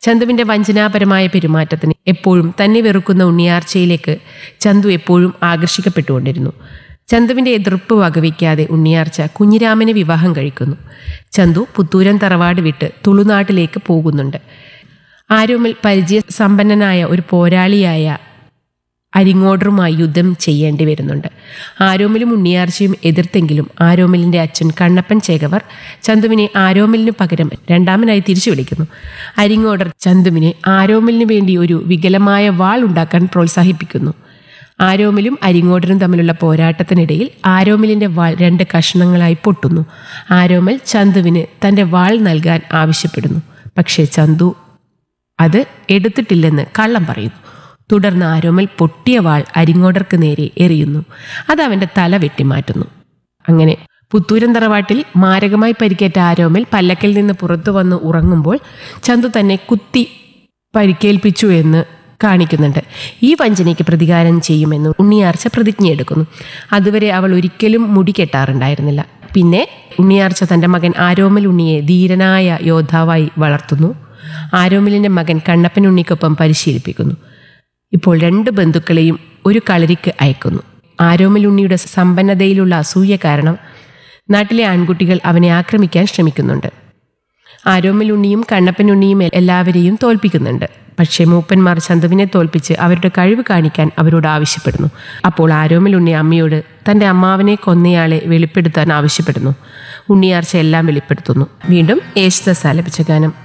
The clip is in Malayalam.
ചന്തുവിന്റെ വഞ്ചനാപരമായ പെരുമാറ്റത്തിന് എപ്പോഴും തന്നെ വെറുക്കുന്ന ഉണ്ണിയാർച്ചയിലേക്ക് ചന്തു എപ്പോഴും ആകർഷിക്കപ്പെട്ടുകൊണ്ടിരുന്നു ചന്തുവിന്റെ എതിർപ്പ് വകവയ്ക്കാതെ ഉണ്ണിയാർച്ച കുഞ്ഞിരാമനെ വിവാഹം കഴിക്കുന്നു ചന്തു പുത്തൂരൻ തറവാട് വിട്ട് തുളുനാട്ടിലേക്ക് പോകുന്നുണ്ട് ആരോമിൽ പരിചയ സമ്പന്നനായ ഒരു പോരാളിയായ അരിങ്ങോടറുമായി യുദ്ധം ചെയ്യേണ്ടി വരുന്നുണ്ട് ആരോമിലും ഉണ്ണിയാർച്ചയും എതിർത്തെങ്കിലും ആരോമിലിന്റെ അച്ഛൻ കണ്ണപ്പൻ ചേകവർ ചന്തുവിനെ ആരോമിലിന് പകരം രണ്ടാമനായി തിരിച്ചു വിളിക്കുന്നു അരിങ്ങോടർ ചന്തുവിനെ ആരോമിലിന് വേണ്ടി ഒരു വികലമായ വാൾ ഉണ്ടാക്കാൻ പ്രോത്സാഹിപ്പിക്കുന്നു ആരോമിലും അരിങ്ങോടരും തമ്മിലുള്ള പോരാട്ടത്തിനിടയിൽ ആരോമിലിന്റെ വാൾ രണ്ട് കഷ്ണങ്ങളായി പൊട്ടുന്നു ആരോമൽ ചന്തുവിന് തന്റെ വാൾ നൽകാൻ ആവശ്യപ്പെടുന്നു പക്ഷേ ചന്തു അത് എടുത്തിട്ടില്ലെന്ന് കള്ളം പറയുന്നു തുടർന്ന് ആരോമൽ പൊട്ടിയ വാൾ അരിങ്ങോടർക്ക് നേരെ എറിയുന്നു അത് അവന്റെ തല വെട്ടിമാറ്റുന്നു അങ്ങനെ പുത്തൂരൻ തറവാട്ടിൽ മാരകമായി പരിക്കേറ്റ ആരോമൽ പല്ലക്കിൽ നിന്ന് പുറത്തു വന്ന് ഉറങ്ങുമ്പോൾ ചന്തു തന്നെ കുത്തി പരിക്കേൽപ്പിച്ചു എന്ന് കാണിക്കുന്നുണ്ട് ഈ വഞ്ചനയ്ക്ക് പ്രതികാരം ചെയ്യുമെന്ന് ഉണ്ണിയാർച്ച പ്രതിജ്ഞയെടുക്കുന്നു അതുവരെ അവൾ ഒരിക്കലും മുടി കെട്ടാറുണ്ടായിരുന്നില്ല പിന്നെ ഉണ്ണിയാർച്ച തൻ്റെ മകൻ ആരോമൽ ഉണ്ണിയെ ധീരനായ യോദ്ധാവായി വളർത്തുന്നു ആരോമലിൻ്റെ മകൻ കണ്ണപ്പൻ ഉണ്ണിക്കൊപ്പം പരിശീലിപ്പിക്കുന്നു ഇപ്പോൾ രണ്ട് ബന്ധുക്കളെയും ഒരു കളരിക്ക് അയക്കുന്നു ആരോമൽ ഉണ്ണിയുടെ സമ്പന്നതയിലുള്ള അസൂയ കാരണം നാട്ടിലെ ആൺകുട്ടികൾ അവനെ ആക്രമിക്കാൻ ശ്രമിക്കുന്നുണ്ട് ആരോമൽ ഉണ്ണിയും കണ്ണപ്പൻ ഉണ്ണിയും എല്ലാവരെയും തോൽപ്പിക്കുന്നുണ്ട് പക്ഷേ മൂപ്പന്മാർ ചന്തുവിനെ തോൽപ്പിച്ച് അവരുടെ കഴിവ് കാണിക്കാൻ അവരോട് ആവശ്യപ്പെടുന്നു അപ്പോൾ ആരോമൽ ഉണ്ണി അമ്മയോട് തൻ്റെ അമ്മാവനെ കൊന്നയാളെ വെളിപ്പെടുത്താൻ ആവശ്യപ്പെടുന്നു ഉണ്ണിയാർച്ച എല്ലാം വെളിപ്പെടുത്തുന്നു വീണ്ടും യേശുദാസ് ആലപിച്ച ഗാനം